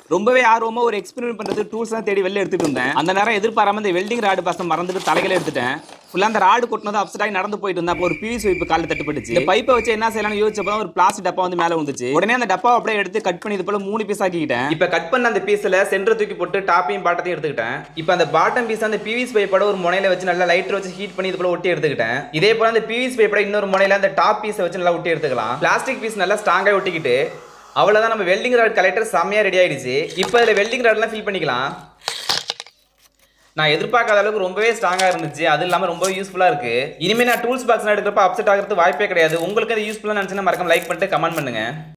ரொம்பவே ஆர்வமா ஒரு எக்ஸ்பெரிமெண்ட் பண்றது டூல்ஸ் தான் தேடி வெளில எடுத்துட்டு இருந்தேன் அந்த நேரம் எதிர்பாராம இந்த வெல்டிங் ராடு பசம் மறந்துட்டு தலைகளை எடுத்துட்டேன் ஃபுல்லா அந்த ராடு கொட்டினது அப்செட் ஆகி நடந்து போயிட்டு இருந்தா அப்போ ஒரு பிவிசி பைப்பு காலில் தட்டுப்பட்டுச்சு இந்த பைப்பை வச்சு என்ன செய்யலாம்னு யோசிச்சப்போ ஒரு பிளாஸ்டிக் டப்பா வந்து மேல வந்துச்சு உடனே அந்த டப்பாவை அப்படியே எடுத்து கட் பண்ணி இது போல மூணு பீஸ் ஆக்கிக்கிட்டேன் இப்போ கட் பண்ண அந்த பீஸ்ல சென்டர் தூக்கி போட்டு டாப்பையும் பாட்டத்தையும் எடுத்துக்கிட்டேன் இப்போ அந்த பாட்டம் பீஸ் அந்த பிவிசி பைப்போட ஒரு முனையில வச்சு நல்லா லைட்டர் வச்சு ஹீட் பண்ணி இது போல ஒட்டி எடுத்துக்கிட்டேன் இதே போல அந்த பிவிசி பைப்போட இன்னொரு முனையில அந்த டாப் பீஸை வச்சு நல்லா ஒட்டி எடுத்துக்கலாம் பிளாஸ்டிக் பீஸ் நல்லா ஸ்ட்ராங்கா ஒட்டிக்கிட்டு அவ்வளவுதான் நம்ம வெல்டிங் ராட் கலெக்டர் செம்மையா ரெடி ஆயிடுச்சு இப்போ இதில் வெல்டிங் ராட்லாம் ஃபில் பண்ணிக்கலாம் நான் எதிர்பார்க்காத அளவுக்கு ரொம்பவே ஸ்ட்ராங்கா இருந்துச்சு அது இல்லாம ரொம்ப யூஸ்ஃபுல்லா இருக்கு இனிமே நான் டூல்ஸ் பாக்ஸ் எடுக்கிறப்ப அப்செட் ஆகிறது வாய்ப்பே கிடையாது உங்களுக்கு அது யூஸ்ஃபுல்லா நினைச்சுன்னா மறக்காம லைக் பண்ணிட்டு கமெண்ட் பண்ணுங்க